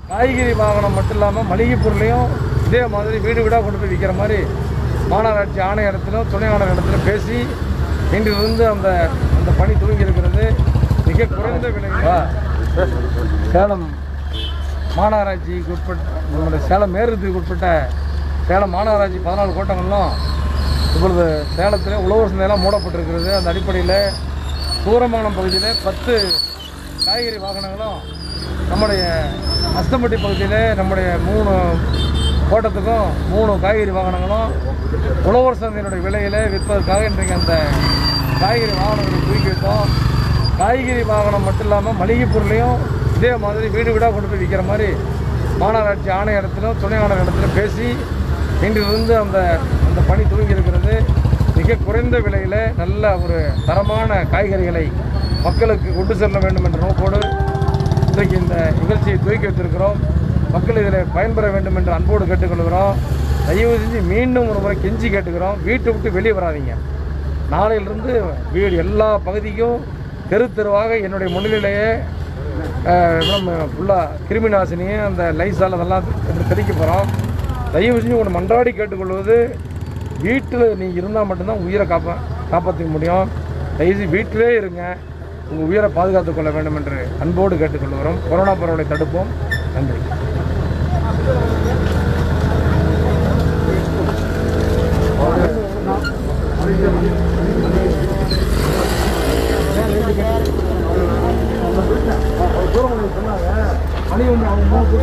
காய்கறி வாகனம் மட்டும் இல்லாமல் மளிகை பொருளையும் இதே மாதிரி வீடு வீடாக கொண்டு போய் விற்கிற மாதிரி மாநகராட்சி ஆணையரத்திலும் துணை ஆணையரத்திலும் பேசி இன்றிலிருந்து அந்த அந்த பணி துவங்கி இருக்கிறது மிக குறைந்த விலையில் சேலம் மாநகராட்சிக்கு உட்பட்ட நம்முடைய சேலம் மேற்கு உட்பட்ட சேலம் மாநகராட்சி பதினாலு கோட்டங்களும் இப்பொழுது சேலத்தில் உழவர் சந்தையெல்லாம் மூடப்பட்டிருக்கிறது அந்த அடிப்படையில் சூரமானம் பகுதியில் பத்து காய்கறி வாகனங்களும் நம்முடைய அஸ்தம்பட்டி பகுதியில் நம்முடைய மூணு கோட்டத்துக்கும் மூணு காய்கறி வாகனங்களும் உழவர் சந்தையினுடைய விலையில் விற்பதற்காக இன்றைக்கு அந்த காய்கறி வாகனங்களை தூக்கி வைத்தோம் காய்கறி வாகனம் மட்டும் இல்லாமல் மளிகை பொருளையும் இதே மாதிரி வீடு வீடாக கொண்டு போய் விற்கிற மாதிரி மாநகராட்சி ஆணையரத்திலும் துணை ஆணையரத்திலும் பேசி இன்றிலிருந்து அந்த அந்த பணி துவங்கி இருக்கிறது மிக குறைந்த விலையில் நல்ல ஒரு தரமான காய்கறிகளை மக்களுக்கு கொண்டு செல்ல வேண்டும் என்ற நோக்கோடு இன்றைக்கு இந்த நிகழ்ச்சியை துவக்கி வைத்திருக்கிறோம் மக்கள் இதில் பயன்பெற வேண்டும் என்று அன்போடு கேட்டுக்கொள்கிறோம் தயவு செஞ்சு மீண்டும் ஒரு முறை கெஞ்சி கேட்டுக்கிறோம் வீட்டை விட்டு வெளியே வராதீங்க நாளையிலிருந்து வீடு எல்லா பகுதிக்கும் தெரு தெருவாக என்னுடைய முன்னிலையிலேயே ஃபுல்லாக கிருமி நாசினி அந்த லைசால் அதெல்லாம் இப்படி தெளிக்க போகிறோம் தயவு செஞ்சு உங்களை மன்றாடி கேட்டுக்கொள்வது வீட்டில் நீங்கள் இருந்தால் மட்டும்தான் உயிரை காப்பா காப்பாற்றிக்க முடியும் தயவுசெய்து வீட்டிலே இருங்க உங்கள் உயிரை பாதுகாத்துக் கொள்ள வேண்டும் என்று அன்போடு கேட்டுக்கொள்கிறோம் கொரோனா பரவலை தடுப்போம் நன்றி மணி ஒன்று அவங்க மூணு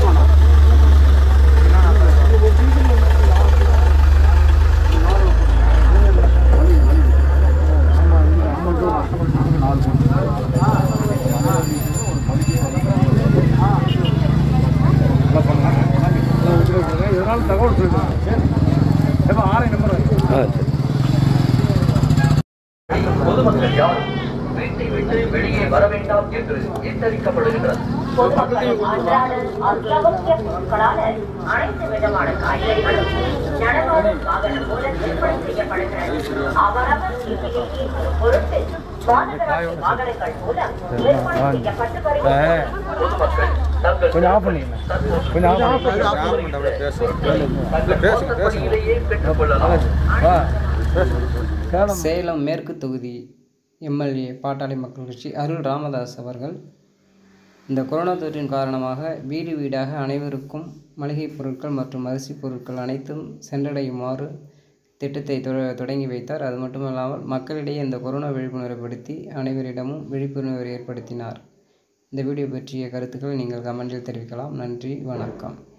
இதனால தகவல் சொல்லுங்க எப்போ ஆறு நம்பர் பொதுமக்கள் யாரும் வீட்டை விட்டு வெளியே வர வேண்டாம் என்று எச்சரிக்கப்படுகின்றது பொதுமக்களின் அன்றாட அத்தியாவசிய பொருட்களான அனைத்து விதமான காய்கறிகளும் நடமாடும் வாகனம் மூலம் விற்பனை செய்யப்படுகிறது அவரவர் தேவையை ஈர்க்கும் பொருட்டு மாநகராட்சி வாகனங்கள் மூலம் விற்பனை செய்யப்பட்டு வருகிறது பொதுமக்கள் தங்கள் கொஞ்சம் ஆஃப் பண்ணிடுங்க கொஞ்சம் ஆஃப் தங்கள் பணியிலேயே பெற்றுக் கொள்ளலாம் வா சேலம் சேலம் மேற்கு தொகுதி எம்எல்ஏ பாட்டாளி மக்கள் கட்சி அருள் ராமதாஸ் அவர்கள் இந்த கொரோனா தொற்றின் காரணமாக வீடு வீடாக அனைவருக்கும் மளிகைப் பொருட்கள் மற்றும் அரிசி பொருட்கள் அனைத்தும் சென்றடையுமாறு திட்டத்தை தொ- தொடங்கி வைத்தார் அது மட்டுமல்லாமல் மக்களிடையே இந்த கொரோனா விழிப்புணர்வுப்படுத்தி அனைவரிடமும் விழிப்புணர்வு ஏற்படுத்தினார் இந்த வீடியோ பற்றிய கருத்துக்களை நீங்கள் கமெண்டில் தெரிவிக்கலாம் நன்றி வணக்கம்